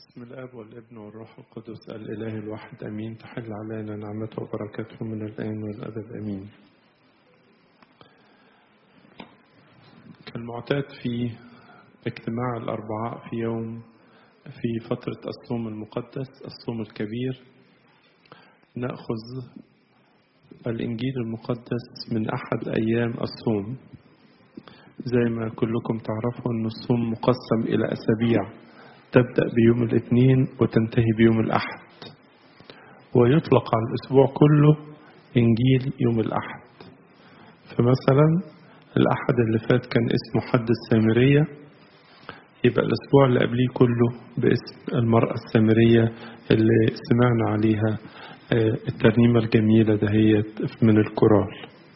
باسم الاب والابن والروح القدس الاله الواحد امين تحل علينا نعمته وبركاته من الان والابد امين كالمعتاد في اجتماع الاربعاء في يوم في فتره الصوم المقدس الصوم الكبير ناخذ الانجيل المقدس من احد ايام الصوم زي ما كلكم تعرفوا ان الصوم مقسم الى اسابيع تبدأ بيوم الاثنين وتنتهي بيوم الأحد ويطلق على الأسبوع كله إنجيل يوم الأحد فمثلا الأحد اللي فات كان اسمه حد السامرية يبقى الأسبوع اللي قبليه كله باسم المرأة السامرية اللي سمعنا عليها الترنيمة الجميلة دهيت من الكورال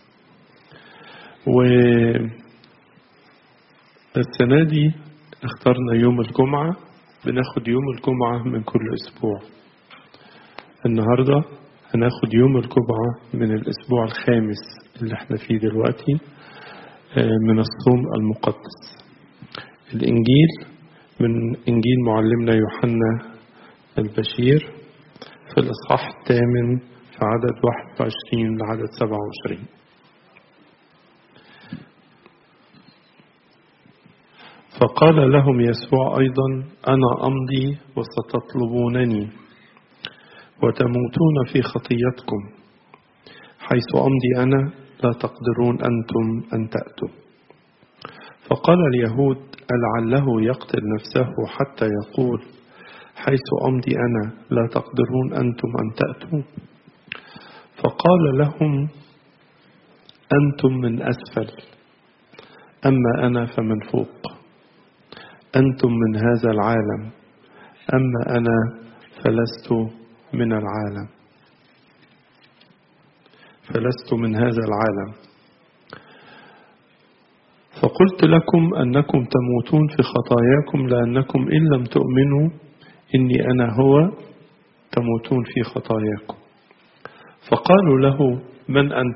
والسنة دي اخترنا يوم الجمعة بناخد يوم الجمعة من كل أسبوع النهاردة هناخد يوم الجمعة من الأسبوع الخامس اللي احنا فيه دلوقتي من الصوم المقدس الإنجيل من إنجيل معلمنا يوحنا البشير في الإصحاح الثامن في عدد 21 لعدد 27 فقال لهم يسوع أيضا أنا أمضي وستطلبونني وتموتون في خطيتكم حيث أمضي أنا لا تقدرون أنتم أن تأتوا فقال اليهود ألعله يقتل نفسه حتى يقول حيث أمضي أنا لا تقدرون أنتم أن تأتوا فقال لهم أنتم من أسفل أما أنا فمن فوق أنتم من هذا العالم أما أنا فلست من العالم فلست من هذا العالم فقلت لكم أنكم تموتون في خطاياكم لأنكم إن لم تؤمنوا إني أنا هو تموتون في خطاياكم فقالوا له من أنت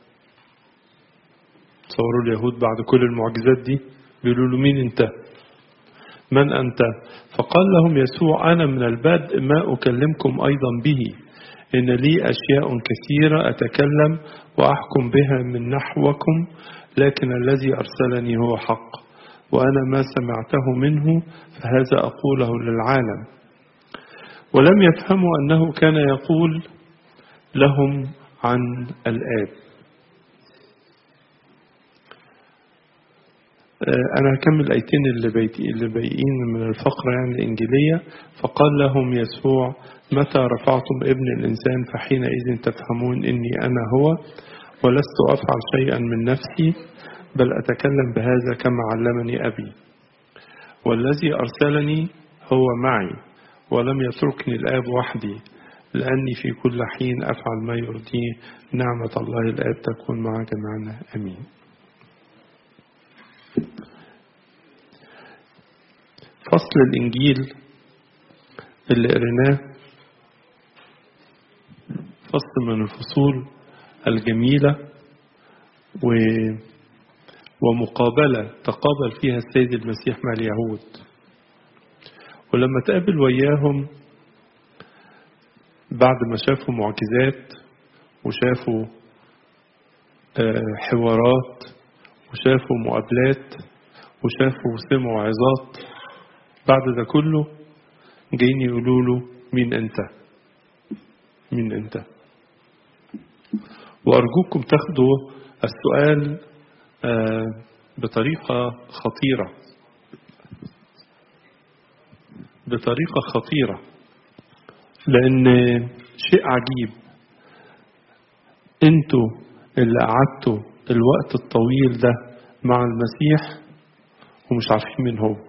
تصوروا اليهود بعد كل المعجزات دي بيقولوا له مين أنت من أنت فقال لهم يسوع أنا من البدء ما أكلمكم أيضا به إن لي أشياء كثيرة أتكلم وأحكم بها من نحوكم لكن الذي أرسلني هو حق وأنا ما سمعته منه فهذا أقوله للعالم ولم يفهموا أنه كان يقول لهم عن الآب أنا هكمل الآيتين اللي بيتي اللي باقيين من الفقرة يعني الإنجيلية فقال لهم يسوع متى رفعتم ابن الإنسان فحينئذ تفهمون إني أنا هو ولست أفعل شيئا من نفسي بل أتكلم بهذا كما علمني أبي والذي أرسلني هو معي ولم يتركني الآب وحدي لأني في كل حين أفعل ما يرضيه نعمة الله الآب تكون مع جميعنا أمين فصل الإنجيل اللي قريناه فصل من الفصول الجميلة و ومقابلة تقابل فيها السيد المسيح مع اليهود ولما تقابل وياهم بعد ما شافوا معجزات وشافوا حوارات وشافوا مقابلات وشافوا وسمعوا عظات بعد ده كله جايين يقولوا له مين انت مين انت وارجوكم تاخدوا السؤال بطريقة خطيرة بطريقة خطيرة لأن شيء عجيب انتوا اللي قعدتوا الوقت الطويل ده مع المسيح ومش عارفين مين هو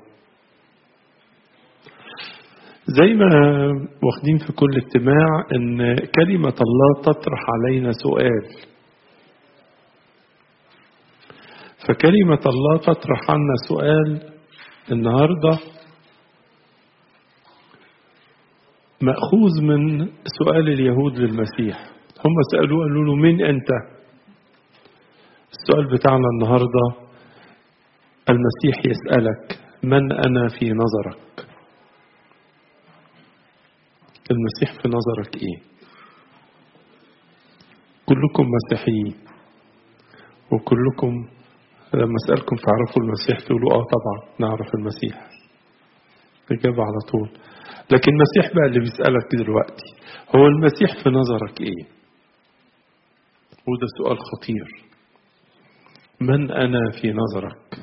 زي ما واخدين في كل اجتماع ان كلمة الله تطرح علينا سؤال فكلمة الله تطرح عنا سؤال النهاردة مأخوذ من سؤال اليهود للمسيح هم سألوه قالوا له مين أنت السؤال بتاعنا النهاردة المسيح يسألك من أنا في نظرك المسيح في نظرك ايه كلكم مسيحيين وكلكم لما اسالكم تعرفوا المسيح تقولوا اه طبعا نعرف المسيح اجابه على طول لكن المسيح بقى اللي بيسالك دلوقتي هو المسيح في نظرك ايه وده سؤال خطير من انا في نظرك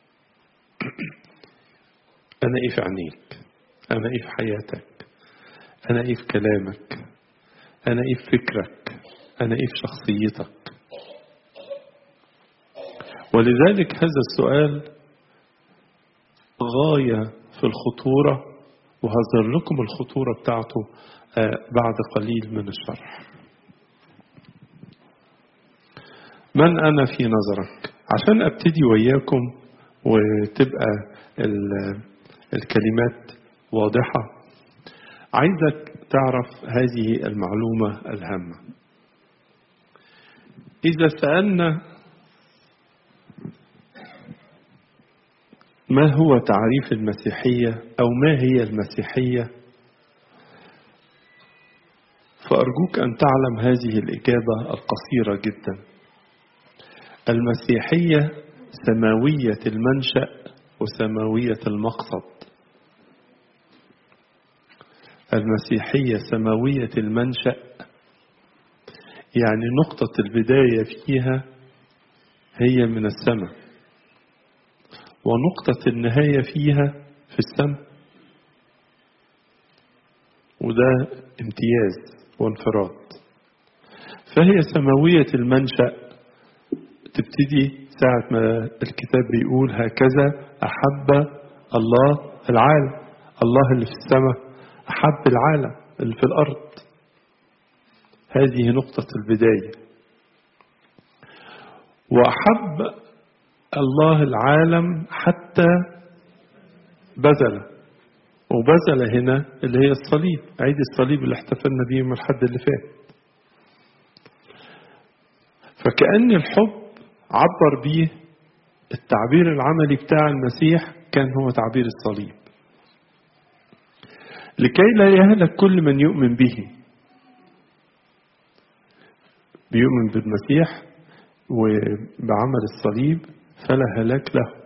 انا ايه في عينيك انا ايه في حياتك انا ايه في كلامك انا ايه في فكرك انا ايه في شخصيتك ولذلك هذا السؤال غاية في الخطورة وهظهر لكم الخطورة بتاعته بعد قليل من الشرح من أنا في نظرك عشان أبتدي وياكم وتبقى الكلمات واضحة عايزك تعرف هذه المعلومة الهامة إذا سألنا ما هو تعريف المسيحية أو ما هي المسيحية فأرجوك أن تعلم هذه الإجابة القصيرة جدا المسيحية سماوية المنشأ وسماوية المقصد المسيحية سماوية المنشأ يعني نقطة البداية فيها هي من السماء ونقطة النهاية فيها في السماء وده امتياز وانفراد فهي سماوية المنشأ تبتدي ساعة ما الكتاب بيقول هكذا أحب الله العالم الله اللي في السماء أحب العالم اللي في الأرض هذه نقطة البداية وأحب الله العالم حتى بذل وبذل هنا اللي هي الصليب عيد الصليب اللي احتفلنا بيه يوم الحد اللي فات فكأن الحب عبر بيه التعبير العملي بتاع المسيح كان هو تعبير الصليب لكي لا يهلك كل من يؤمن به بيؤمن بالمسيح وبعمل الصليب فلا هلاك له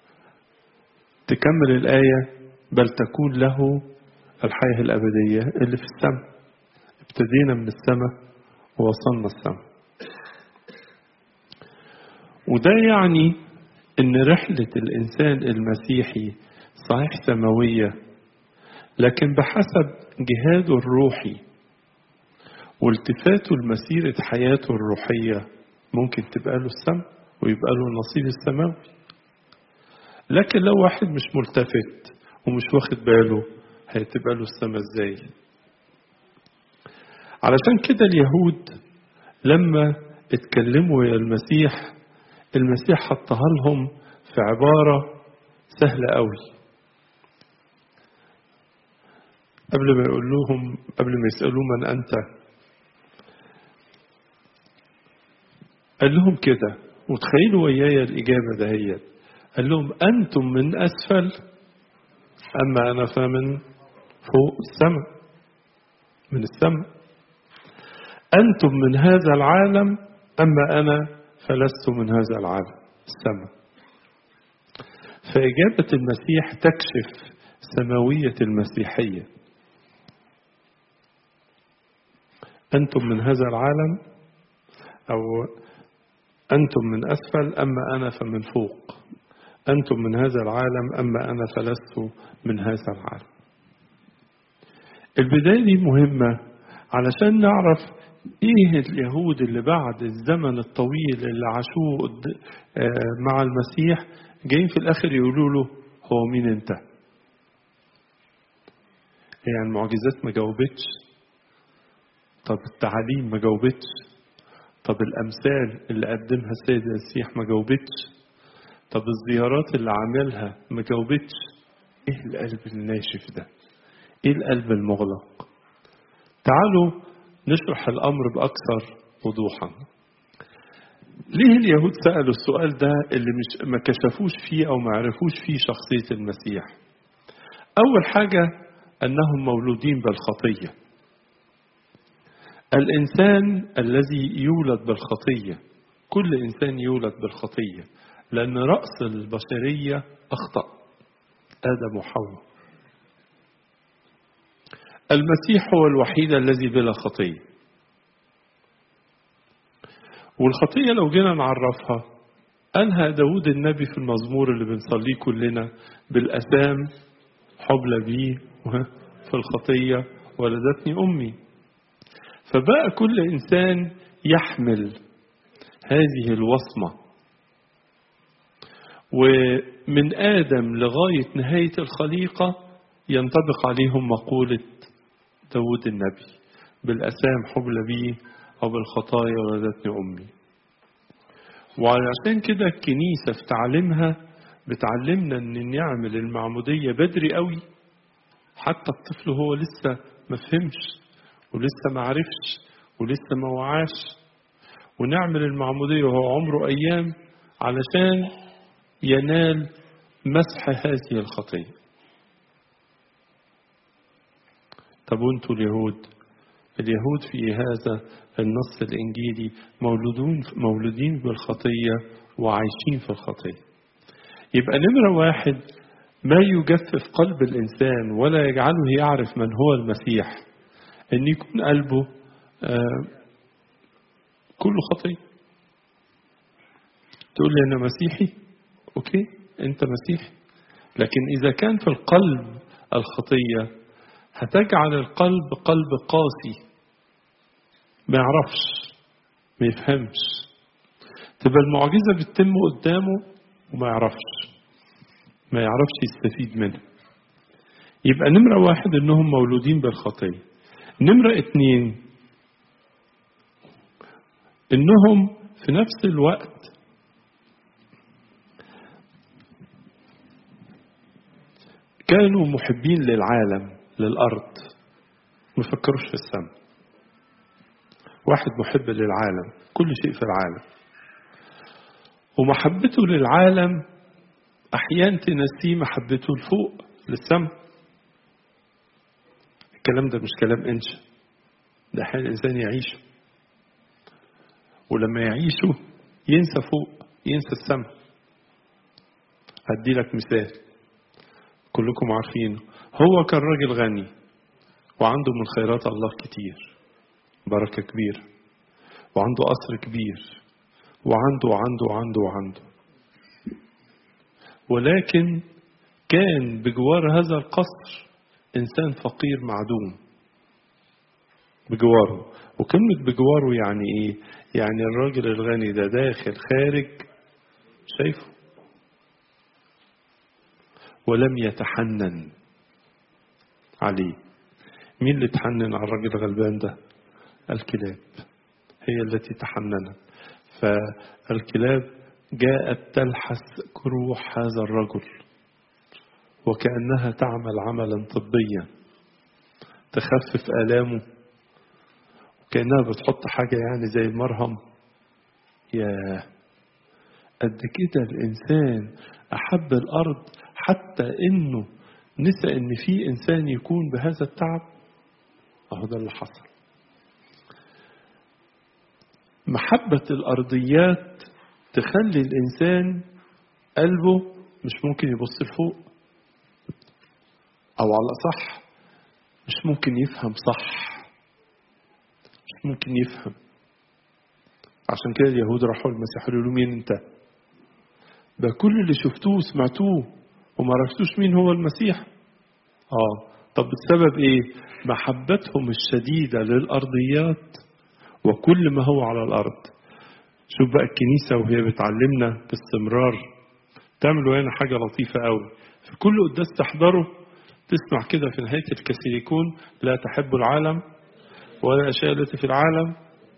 تكمل الآية بل تكون له الحياة الأبدية اللي في السماء ابتدينا من السماء ووصلنا السماء وده يعني ان رحلة الإنسان المسيحي صحيح سماوية لكن بحسب جهاده الروحي والتفاته لمسيرة حياته الروحية ممكن تبقى له السماء ويبقى له النصيب السماوي لكن لو واحد مش ملتفت ومش واخد باله هتبقى له السماء ازاي علشان كده اليهود لما اتكلموا يا المسيح المسيح حطها لهم في عبارة سهلة قوي قبل ما يقول لهم قبل ما يسألوه من أنت قال لهم كده وتخيلوا ويايا الإجابة دهيت قال لهم أنتم من أسفل أما أنا فمن فوق السماء من السماء أنتم من هذا العالم أما أنا فلست من هذا العالم السماء فإجابة المسيح تكشف سماوية المسيحية أنتم من هذا العالم أو أنتم من أسفل أما أنا فمن فوق أنتم من هذا العالم أما أنا فلست من هذا العالم البداية دي مهمة علشان نعرف إيه اليهود اللي بعد الزمن الطويل اللي عاشوه مع المسيح جايين في الآخر يقولوا له هو مين أنت يعني المعجزات ما جاوبتش طب التعاليم ما جاوبتش طب الأمثال اللي قدمها السيد المسيح ما جاوبتش طب الزيارات اللي عاملها ما جاوبتش ايه القلب الناشف ده ايه القلب المغلق تعالوا نشرح الامر باكثر وضوحا ليه اليهود سالوا السؤال ده اللي مش ما كشفوش فيه او ما عرفوش فيه شخصيه المسيح اول حاجه انهم مولودين بالخطيه الإنسان الذي يولد بالخطية كل إنسان يولد بالخطية لأن رأس البشرية أخطأ آدم وحواء المسيح هو الوحيد الذي بلا خطية والخطية لو جينا نعرفها قالها داود النبي في المزمور اللي بنصليه كلنا بالأسام حبل بي في الخطية ولدتني أمي فبقى كل إنسان يحمل هذه الوصمة ومن آدم لغاية نهاية الخليقة ينطبق عليهم مقولة داود النبي بالأسام حبل بي أو بالخطايا ولدتني أمي وعشان كده الكنيسة في تعليمها بتعلمنا ان نعمل المعمودية بدري قوي حتى الطفل هو لسه ما فهمش ولسه ما عرفش ولسه ما وعاش ونعمل المعمودية وهو عمره أيام علشان ينال مسح هذه الخطية طب وانتوا اليهود اليهود في هذا النص الإنجيلي مولودون مولودين بالخطية وعايشين في الخطية يبقى نمرة واحد ما يجفف قلب الإنسان ولا يجعله يعرف من هو المسيح أن يكون قلبه آه كله خطية تقول لي أنا مسيحي أوكي أنت مسيحي لكن إذا كان في القلب الخطية هتجعل القلب قلب قاسي ما يعرفش ما يفهمش تبقى المعجزة بتتم قدامه وما يعرفش ما يعرفش يستفيد منها يبقى نمرة واحد انهم مولودين بالخطية نمرة اتنين انهم في نفس الوقت كانوا محبين للعالم للأرض ما فكروش في السماء واحد محب للعالم كل شيء في العالم ومحبته للعالم أحيانا تنسيه محبته لفوق للسماء الكلام ده مش كلام إنشا ده حال الإنسان يعيشه ولما يعيشه ينسى فوق ينسى السماء هدي لك مثال كلكم عارفينه هو كان راجل غني وعنده من خيرات الله كتير بركة كبيرة وعنده قصر كبير وعنده وعنده وعنده وعنده ولكن كان بجوار هذا القصر إنسان فقير معدوم بجواره وكلمة بجواره يعني إيه؟ يعني الراجل الغني ده داخل خارج شايفه ولم يتحنن عليه مين اللي تحنن على الراجل الغلبان ده الكلاب هي التي تحننت فالكلاب جاءت تلحس جروح هذا الرجل وكأنها تعمل عملا طبيا تخفف آلامه وكأنها بتحط حاجة يعني زي المرهم يا قد كده الإنسان أحب الأرض حتى إنه نسى إن في إنسان يكون بهذا التعب أهو ده اللي حصل محبة الأرضيات تخلي الإنسان قلبه مش ممكن يبص لفوق أو على صح مش ممكن يفهم صح مش ممكن يفهم عشان كده اليهود راحوا المسيح قالوا له مين انت ده كل اللي شفتوه وسمعتوه وما عرفتوش مين هو المسيح اه طب السبب ايه محبتهم الشديدة للأرضيات وكل ما هو على الأرض شوف بقى الكنيسة وهي بتعلمنا باستمرار تعملوا هنا حاجة لطيفة قوي في كل قداس تحضره تسمع كده في نهاية الكاثوليكون لا تحب العالم ولا الأشياء التي في العالم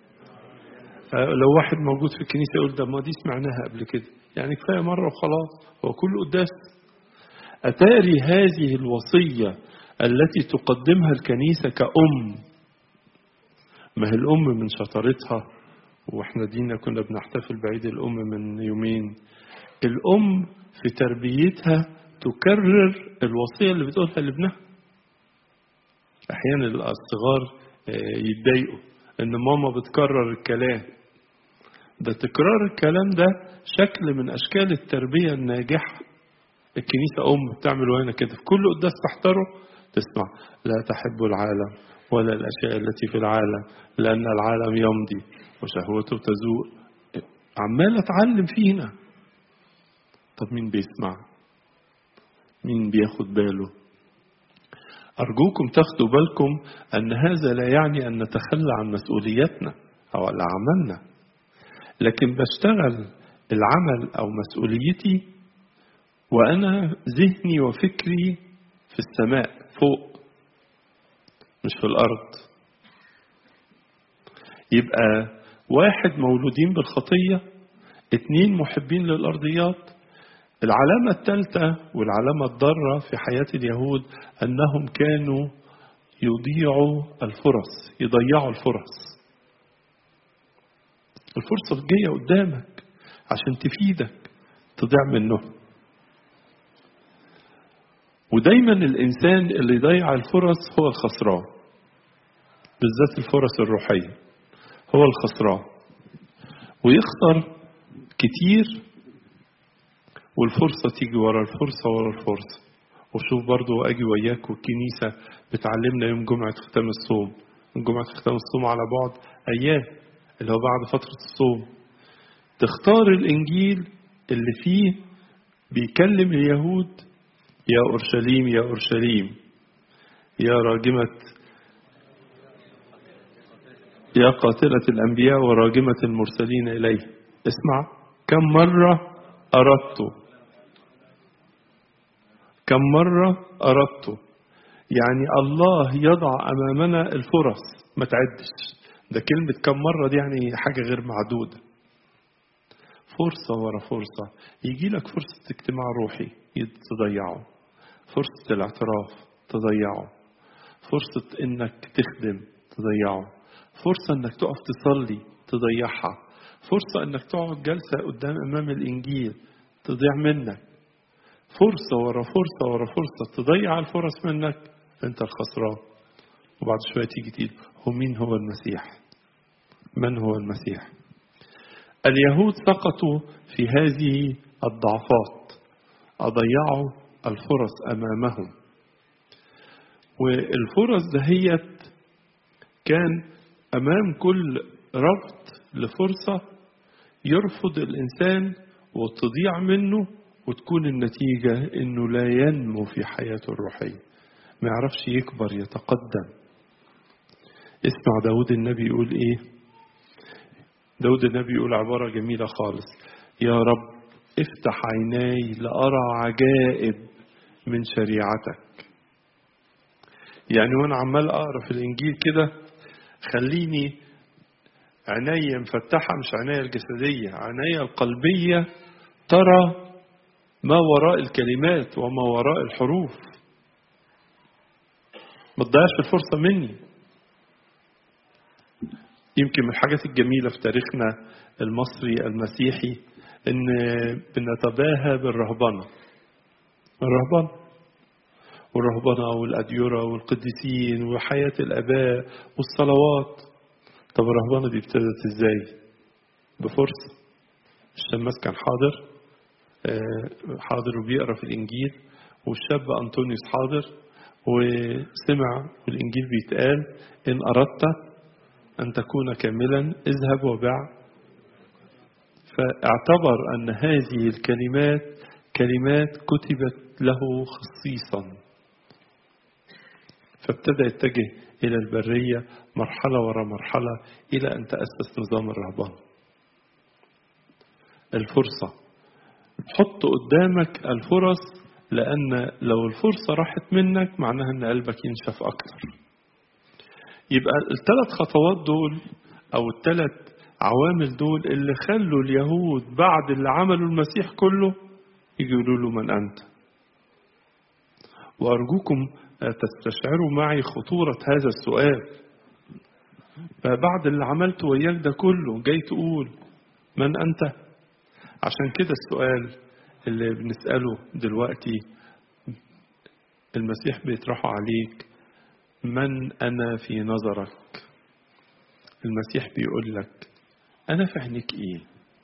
لو واحد موجود في الكنيسة يقول ده ما دي سمعناها قبل كده يعني كفاية مرة وخلاص هو كل قداس أتاري هذه الوصية التي تقدمها الكنيسة كأم ما هي الأم من شطارتها واحنا دينا كنا بنحتفل بعيد الأم من يومين الأم في تربيتها تكرر الوصية اللي بتقولها لابنها أحيانا الصغار يتضايقوا ان ماما بتكرر الكلام ده تكرار الكلام ده شكل من اشكال التربيه الناجحه الكنيسه ام بتعمل وانا كده في كل قداس تحضره تسمع لا تحب العالم ولا الاشياء التي في العالم لان العالم يمضي وشهوته تزول عمال اتعلم فينا طب مين بيسمع مين بياخد باله أرجوكم تاخدوا بالكم أن هذا لا يعني أن نتخلى عن مسؤوليتنا أو على عملنا لكن بشتغل العمل أو مسؤوليتي وأنا ذهني وفكري في السماء فوق مش في الأرض يبقى واحد مولودين بالخطية اتنين محبين للأرضيات العلامة الثالثة والعلامة الضارة في حياة اليهود أنهم كانوا يضيعوا الفرص يضيعوا الفرص الفرصة جاية قدامك عشان تفيدك تضيع منه ودايما الإنسان اللي يضيع الفرص هو الخسران بالذات الفرص الروحية هو الخسران ويخسر كتير والفرصة تيجي ورا الفرصة ورا الفرصة وشوف برضو أجي وياك والكنيسة بتعلمنا يوم جمعة ختام الصوم جمعة ختام الصوم على بعد أيام اللي هو بعد فترة الصوم تختار الإنجيل اللي فيه بيكلم اليهود يا أورشليم يا أورشليم يا راجمة يا قاتلة الأنبياء وراجمة المرسلين إليه اسمع كم مرة أردت كم مرة أردت يعني الله يضع أمامنا الفرص ما تعدش ده كلمة كم مرة دي يعني حاجة غير معدودة فرصة ورا فرصة يجي لك فرصة اجتماع روحي تضيعه فرصة الاعتراف تضيعه فرصة انك تخدم تضيعه فرصة انك تقف تصلي تضيعها فرصة انك تقعد جلسة قدام امام الانجيل تضيع منك فرصة ورا فرصة ورا فرصة تضيع الفرص منك انت الخسران وبعد شوية تيجي تقول هو مين هو المسيح من هو المسيح اليهود سقطوا في هذه الضعفات أضيعوا الفرص أمامهم والفرص دهيت كان أمام كل ربط لفرصة يرفض الإنسان وتضيع منه وتكون النتيجة إنه لا ينمو في حياته الروحية ما يعرفش يكبر يتقدم اسمع داود النبي يقول إيه داود النبي يقول عبارة جميلة خالص يا رب افتح عيناي لأرى عجائب من شريعتك يعني وانا عمال اقرا في الانجيل كده خليني عيني مفتحة مش عيني الجسدية عيني القلبية ترى ما وراء الكلمات وما وراء الحروف ما تضيعش الفرصة مني يمكن من الحاجات الجميلة في تاريخنا المصري المسيحي ان بنتباهى بالرهبنة الرهبنة والرهبنة والأديرة والقديسين وحياة الآباء والصلوات طب الرهبنة دي ابتدت ازاي بفرصة الشماس كان حاضر حاضر وبيقرا في الإنجيل والشاب أنطونيوس حاضر وسمع الإنجيل بيتقال إن أردت أن تكون كاملا اذهب وبع فاعتبر أن هذه الكلمات كلمات كتبت له خصيصا فابتدى يتجه إلى البرية مرحلة ورا مرحلة إلى أن تأسس نظام الرهبان الفرصة حط قدامك الفرص لأن لو الفرصة راحت منك معناها أن قلبك ينشف أكتر يبقى الثلاث خطوات دول أو الثلاث عوامل دول اللي خلوا اليهود بعد اللي عملوا المسيح كله يجي يقولوا له من أنت وأرجوكم تستشعروا معي خطورة هذا السؤال بعد اللي عملته وياك ده كله جاي تقول من أنت عشان كده السؤال اللي بنسأله دلوقتي المسيح بيطرحه عليك من أنا في نظرك المسيح بيقول لك أنا في عينيك إيه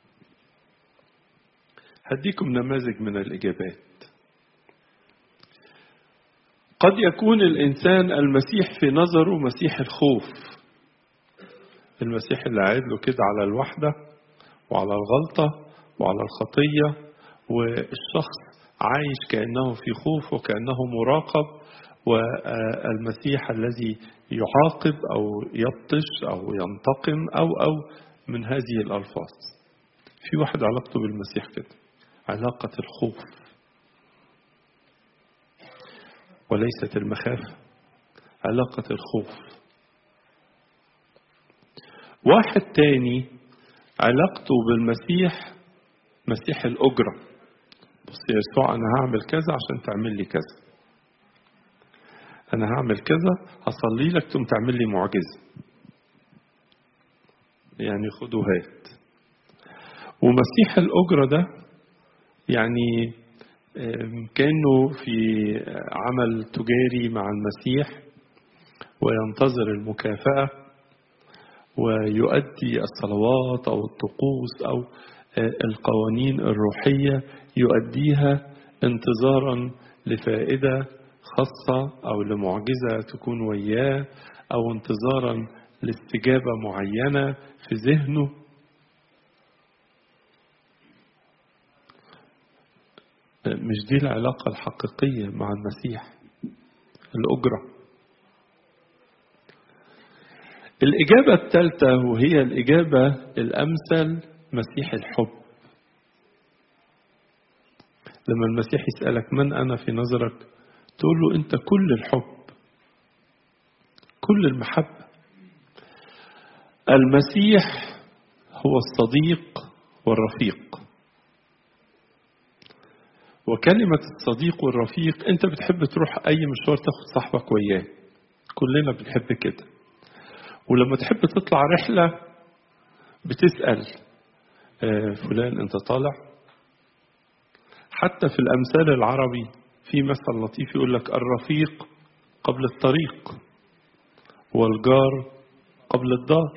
هديكم نماذج من الإجابات قد يكون الإنسان المسيح في نظره مسيح الخوف المسيح اللي قاعد له كده على الوحدة وعلى الغلطة وعلى الخطية والشخص عايش كأنه في خوف وكأنه مراقب والمسيح الذي يعاقب أو يبطش أو ينتقم أو أو من هذه الألفاظ في واحد علاقته بالمسيح كده علاقة الخوف وليست المخافة علاقة الخوف واحد تاني علاقته بالمسيح مسيح الأجرة بص يا يسوع أنا هعمل كذا عشان تعمل لي كذا أنا هعمل كذا هصلي لك ثم تعمل لي معجزة يعني خدوا هات ومسيح الأجرة ده يعني كأنه في عمل تجاري مع المسيح وينتظر المكافأة ويؤدي الصلوات أو الطقوس أو القوانين الروحية يؤديها انتظارا لفائدة خاصة أو لمعجزة تكون وياه أو انتظارا لاستجابة معينة في ذهنه مش دي العلاقة الحقيقية مع المسيح الأجرة الإجابة الثالثة وهي الإجابة الأمثل مسيح الحب لما المسيح يسألك من أنا في نظرك تقول له أنت كل الحب كل المحبة المسيح هو الصديق والرفيق وكلمة الصديق والرفيق أنت بتحب تروح أي مشوار تاخد صاحبك وياه كلنا بنحب كده ولما تحب تطلع رحلة بتسأل فلان أنت طالع حتى في الأمثال العربي في مثل لطيف يقول لك الرفيق قبل الطريق والجار قبل الدار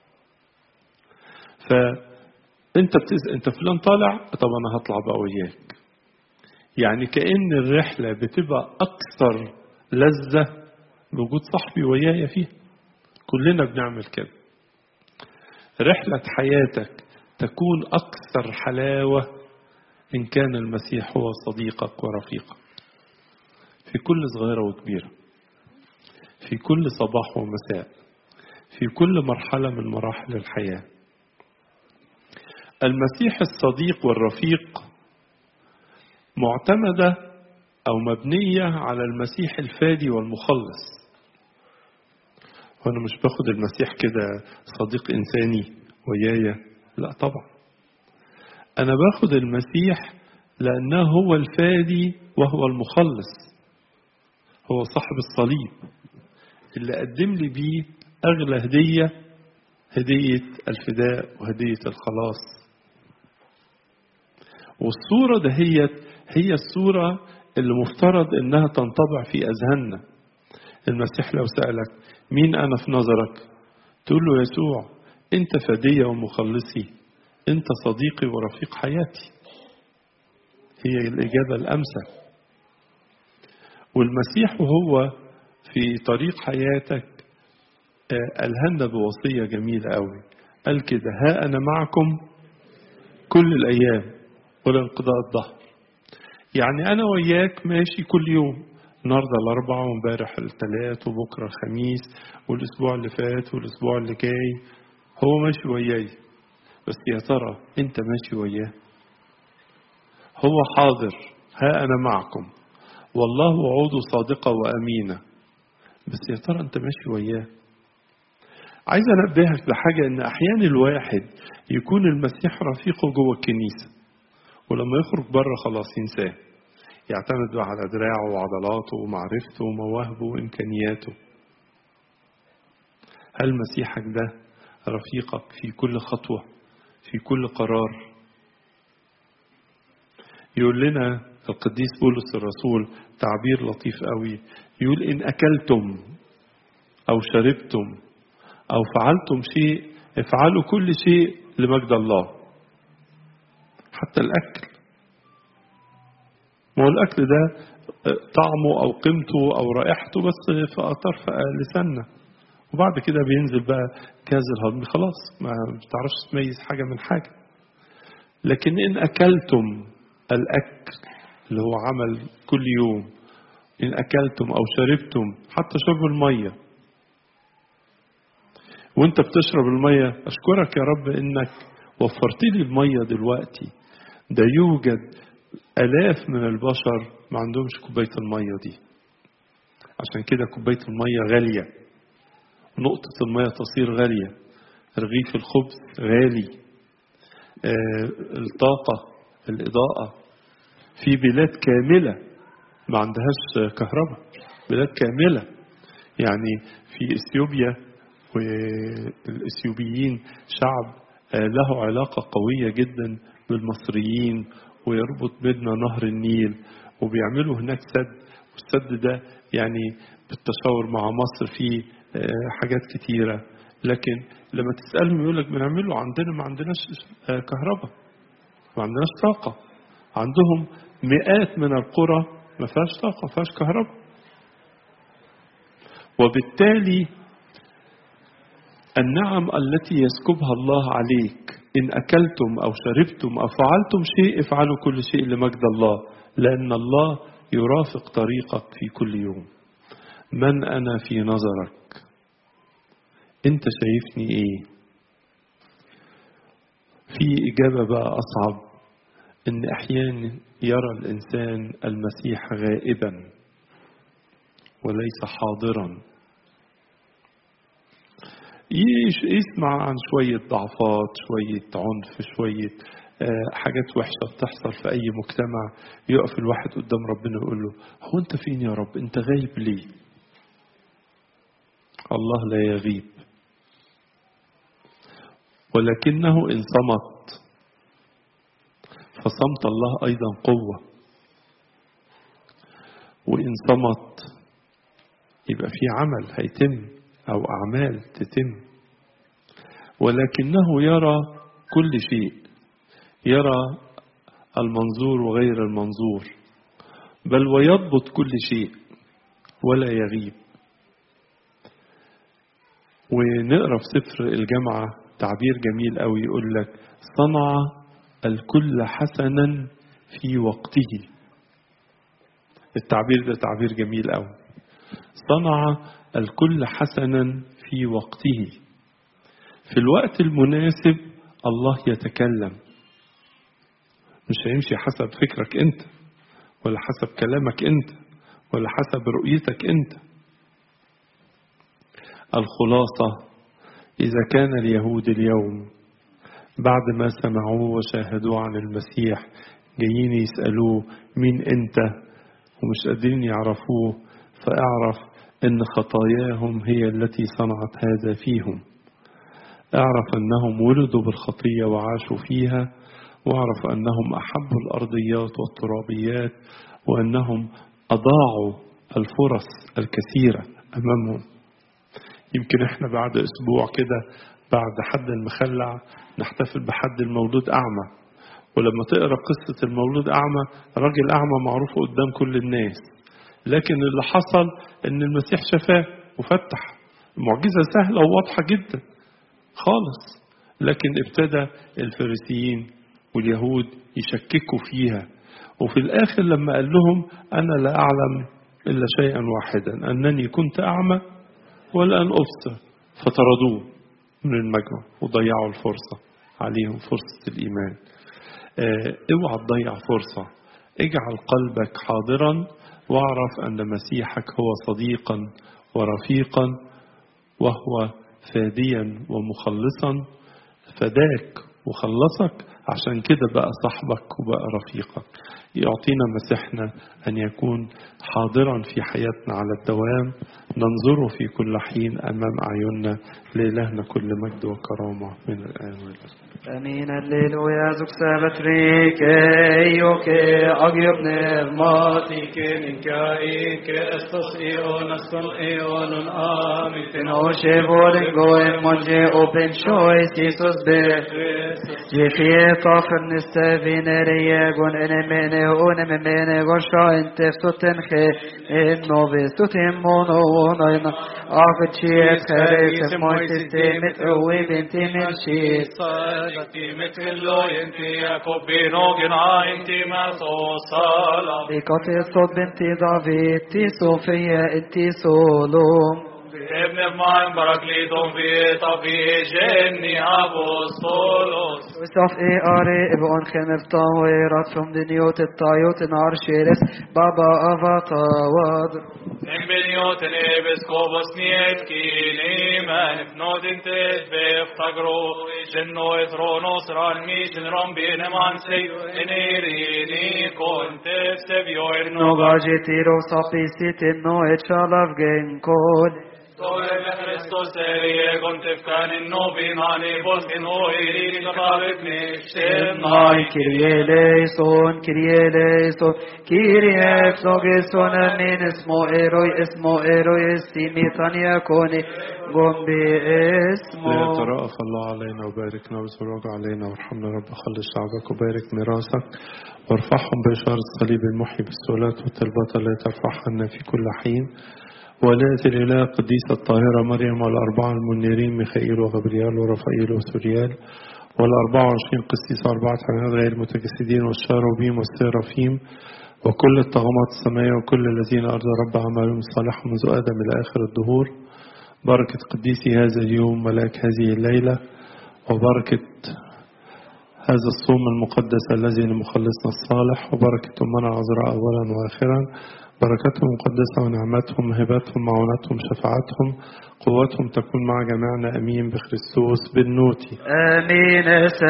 فأنت بتسأل أنت فلان طالع طب أنا هطلع بقى وياك يعني كأن الرحلة بتبقى أكثر لذة بوجود صاحبي ويايا فيها كلنا بنعمل كده رحلة حياتك تكون أكثر حلاوة إن كان المسيح هو صديقك ورفيقك في كل صغيرة وكبيرة في كل صباح ومساء في كل مرحلة من مراحل الحياة المسيح الصديق والرفيق معتمدة أو مبنية على المسيح الفادي والمخلص وأنا مش باخد المسيح كده صديق إنساني ويايا لا طبعا أنا باخد المسيح لأنه هو الفادي وهو المخلص هو صاحب الصليب اللي قدم لي بيه أغلى هدية هدية الفداء وهدية الخلاص والصورة دهيت هي الصورة اللي مفترض إنها تنطبع في أذهاننا المسيح لو سألك مين أنا في نظرك تقول له يسوع أنت فدية ومخلصي أنت صديقي ورفيق حياتي هي الإجابة الأمثل والمسيح وهو في طريق حياتك ألهمنا بوصية جميلة قوي قال كده ها أنا معكم كل الأيام ولا انقضاء الظهر يعني أنا وياك ماشي كل يوم النهارده الأربعاء وامبارح الثلاث وبكرة الخميس والأسبوع اللي فات والأسبوع اللي جاي هو ماشي وياي بس يا ترى أنت ماشي وياه هو حاضر ها أنا معكم والله وعوده صادقة وأمينة بس يا ترى أنت ماشي وياه عايز أنبهك لحاجة إن أحيانا الواحد يكون المسيح رفيقه جوه الكنيسة ولما يخرج بره خلاص ينساه يعتمد بقى على دراعه وعضلاته ومعرفته ومواهبه وإمكانياته هل مسيحك ده رفيقك في كل خطوة في كل قرار يقول لنا القديس بولس الرسول تعبير لطيف قوي يقول إن أكلتم أو شربتم أو فعلتم شيء افعلوا كل شيء لمجد الله حتى الأكل ما هو الأكل ده طعمه أو قيمته أو رائحته بس في أطرف لساننا وبعد كده بينزل بقى جهاز الهضم خلاص ما بتعرفش تميز حاجة من حاجة لكن إن أكلتم الأكل اللي هو عمل كل يوم إن أكلتم أو شربتم حتى شرب المية وانت بتشرب المية أشكرك يا رب إنك وفرت لي المية دلوقتي ده يوجد آلاف من البشر ما عندهمش كوباية المية دي عشان كده كوباية المية غالية نقطة المية تصير غالية رغيف الخبز غالي آه الطاقة الإضاءة في بلاد كاملة ما عندهاش كهرباء بلاد كاملة يعني في إثيوبيا والإثيوبيين شعب له علاقة قوية جدا بالمصريين ويربط بيننا نهر النيل وبيعملوا هناك سد والسد ده يعني بالتشاور مع مصر فيه حاجات كتيرة لكن لما تسألهم يقول لك بنعمله عندنا ما عندناش كهرباء ما عندناش طاقة عندهم مئات من القرى ما فيهاش طاقة ما فيهاش كهرباء وبالتالي النعم التي يسكبها الله عليك إن أكلتم أو شربتم أو فعلتم شيء افعلوا كل شيء لمجد الله لأن الله يرافق طريقك في كل يوم من أنا في نظرك أنت شايفني إيه في إجابة بقى أصعب إن أحيانا يرى الإنسان المسيح غائبا وليس حاضرا يسمع عن شوية ضعفات شوية عنف شوية حاجات وحشة بتحصل في أي مجتمع يقف الواحد قدام ربنا ويقول له هو أنت فين يا رب أنت غايب ليه الله لا يغيب ولكنه إن صمت فصمت الله أيضا قوة وإن صمت يبقى في عمل هيتم أو أعمال تتم ولكنه يرى كل شيء يرى المنظور وغير المنظور بل ويضبط كل شيء ولا يغيب ونقرا في سفر الجامعة تعبير جميل قوي يقول لك صنع الكل حسنا في وقته التعبير ده تعبير جميل قوي صنع الكل حسنا في وقته في الوقت المناسب الله يتكلم مش هيمشي حسب فكرك انت ولا حسب كلامك انت ولا حسب رؤيتك انت الخلاصة إذا كان اليهود اليوم بعد ما سمعوه وشاهدوه عن المسيح جايين يسألوه مين أنت ومش قادرين يعرفوه فاعرف أن خطاياهم هي التي صنعت هذا فيهم اعرف أنهم ولدوا بالخطية وعاشوا فيها واعرف أنهم أحبوا الأرضيات والترابيات وأنهم أضاعوا الفرص الكثيرة أمامهم يمكن احنا بعد أسبوع كده بعد حد المخلع نحتفل بحد المولود أعمى ولما تقرأ قصة المولود أعمى راجل أعمى معروف قدام كل الناس لكن اللي حصل ان المسيح شفاه وفتح معجزة سهلة وواضحة جدا خالص لكن ابتدى الفريسيين واليهود يشككوا فيها وفي الآخر لما قال لهم أنا لا أعلم إلا شيئا واحدا أنني كنت أعمى والآن أبصر فطردوه من المجمع وضيعوا الفرصة عليهم فرصة الإيمان اه اوعى تضيع فرصة اجعل قلبك حاضرا واعرف أن مسيحك هو صديقا ورفيقا وهو فاديا ومخلصا فداك وخلصك عشان كده بقى صاحبك وبقى رفيقك يعطينا مسيحنا أن يكون حاضرا في حياتنا على الدوام ننظره في كل حين أمام أعيننا لإلهنا كل مجد وكرامة من الآن والأبد Amin alleluja zuk sabatrike joke agjobne matike minka ike estos ionas kon ionon Tenoshe volen goen monje open choice Jesus be. Jefie tafen nistavinere gon enemene onemene gosha inte soten khe en nove soten mono onaina Afchiet kare moitis te mit owe binti min shit. Bikote sod binti David ti Sofia inti solom. ابن المان براكليتون في طبي جني أبوستولوس Ustaf e are ibon khenefta werat from the niyot tayot nar sheres baba avatawad. إن بنيوتن إبسكوبوس نيت كيني من فنود انتت بفتقرو جنو إثرونوس ران ميشن رم بين مانسي إنيريني كنت سبيو إرنو Nogaje tiro sapisit no echalav genkod. Tore me Christos erie kontefkan in novi mani volkin oiri kakavik nishtem Nai kirie leison, kirie leison, kirie flogeson amin esmo eroi esmo eroi estimi tania koni gombi esmo. ليترأف الله علينا وباركنا وزرق علينا وارحمنا رب خلي شعبك وبارك ميراثك وارفعهم بإشارة الصليب المحيي بالسؤالات والطلبات التي ترفعها لنا في كل حين ولاة الإله القديسة الطاهرة مريم والأربعة المنيرين ميخائيل وغبريال ورفائيل وسوريال والأربعة وعشرين قسيس أربعة حيوانات غير المتجسدين والشاروبيم والسيرافيم وكل الطغمات السماوية وكل الذين أرضى رب أعمالهم الصالحة منذ آدم إلى آخر الدهور بركة قديسي هذا اليوم ملاك هذه الليلة وبركة هذا الصوم المقدس الذي لمخلصنا الصالح وبركة أمنا عذراء أولا وآخرا بركتهم مقدسة ونعمتهم هبتهم معونتهم شفاعتهم قوتهم تكون مع جميعنا أمين بخريستوس بالنوتي آمين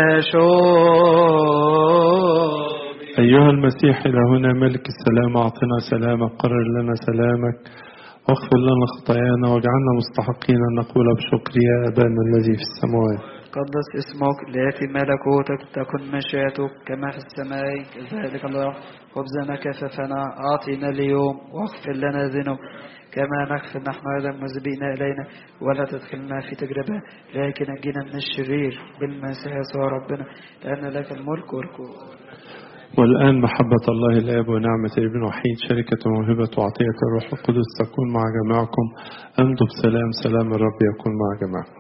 سشو أيها المسيح إلهنا ملك السلام أعطنا سلامك قرر لنا سلامك واغفر لنا خطايانا واجعلنا مستحقين أن نقول بشكر يا أبانا الذي في السماوات قدس اسمك ليأتي ملكوتك تكن مشيئتك كما في السماء كذلك الله خبزنا كففنا أعطنا اليوم واغفر لنا ذنوب كما نغفر نحن أيضا مذنبين إلينا ولا تدخلنا في تجربة لكن نجينا من الشرير بالمسيح يسوع ربنا لأن لك الملك والقوة والآن محبة الله الآب ونعمة الابن وحيد شركة وموهبة وعطية الروح القدس تكون مع جميعكم أمضوا بسلام سلام الرب يكون مع جميعكم